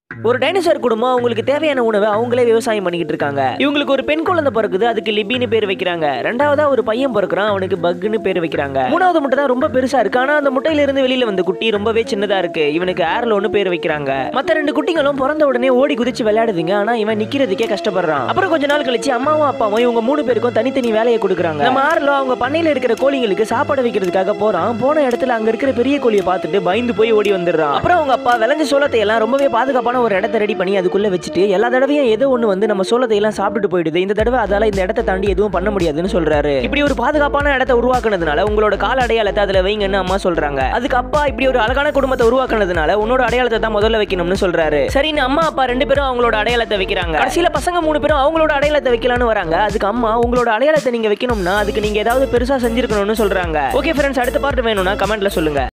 ஒரு டைனோசர் குடும்பம் அவங்களுக்கு தேவையான உணவை அவங்களே விவசாயம் பண்ணிக்கிட்டு இருக்காங்க இவங்களுக்கு ஒரு பெண் குழந்தை பிறக்குது அதுக்கு லிபின்னு பேர் வைக்கிறாங்க ரெண்டாவதா ஒரு பையன் பிறக்குறான் அவனுக்கு பக்குன்னு பேர் வைக்கிறாங்க மூணாவது முட்டை தான் ரொம்ப பெருசா இருக்கு ஆனா அந்த முட்டையில இருந்து வெளியில வந்த குட்டி ரொம்பவே சின்னதா இருக்கு இவனுக்கு ஏர்லோன்னு பேர் வைக்கிறாங்க மத்த ரெண்டு குட்டிகளும் பிறந்த உடனே ஓடி குதிச்சு விளையாடுதுங்க ஆனா இவன் நிக்கிறதுக்கே கஷ்டப்படுறான் அப்புறம் கொஞ்ச நாள் கழிச்சு அம்மாவும் அப்பாவும் இவங்க மூணு பேருக்கும் தனித்தனி வேலையை கொடுக்குறாங்க நம்ம ஆர்லோ அவங்க பண்ணையில இருக்கிற கோழிங்களுக்கு சாப்பாடு வைக்கிறதுக்காக போறான் போன இடத்துல அங்க இருக்கிற பெரிய கோழியை பார்த்துட்டு பயந்து போய் ஓடி வந்துடுறான் அப்புறம் அவங்க அப்பா விளைஞ்ச சோளத்தை எல்லாம் ரொம்பவே பாதுகாப்பான ஒரு இடத்த ரெடி பண்ணி அதுக்குள்ள வச்சுட்டு எல்லா தடவையும் ஏதோ ஒண்ணு வந்து நம்ம சோளத்தை எல்லாம் சாப்பிட்டுட்டு போயிடுது இந்த தடவை அதால இந்த இடத்த தாண்டி எதுவும் பண்ண முடியாதுன்னு சொல்றாரு இப்படி ஒரு பாதுகாப்பான இடத்த உருவாக்குனதுனால உங்களோட கால அடையாளத்தை அதுல வைங்கன்னு அம்மா சொல்றாங்க அதுக்கு அப்பா இப்படி ஒரு அழகான குடும்பத்தை உருவாக்குனதுனால உன்னோட அடையாளத்தை தான் முதல்ல வைக்கணும்னு சொல்றாரு சரின்னு அம்மா அப்பா ரெண்டு பேரும் அவங்களோட அடையாளத்தை வைக்கிறாங்க கடைசியில பசங்க மூணு பேரும் அவங்களோட அடையாளத்தை வைக்கலாம்னு வராங்க அதுக்கு அம்மா உங்களோட அடையாளத்தை நீங்க வைக்கணும்னா அதுக்கு நீங்க ஏதாவது பெருசா செஞ்சிருக்கணும்னு சொல்றாங்க ஓகே ஃப்ரெண்ட்ஸ் அடுத்த பார்ட் வேணும்னா கமெண்ட்ல சொல்லுங்க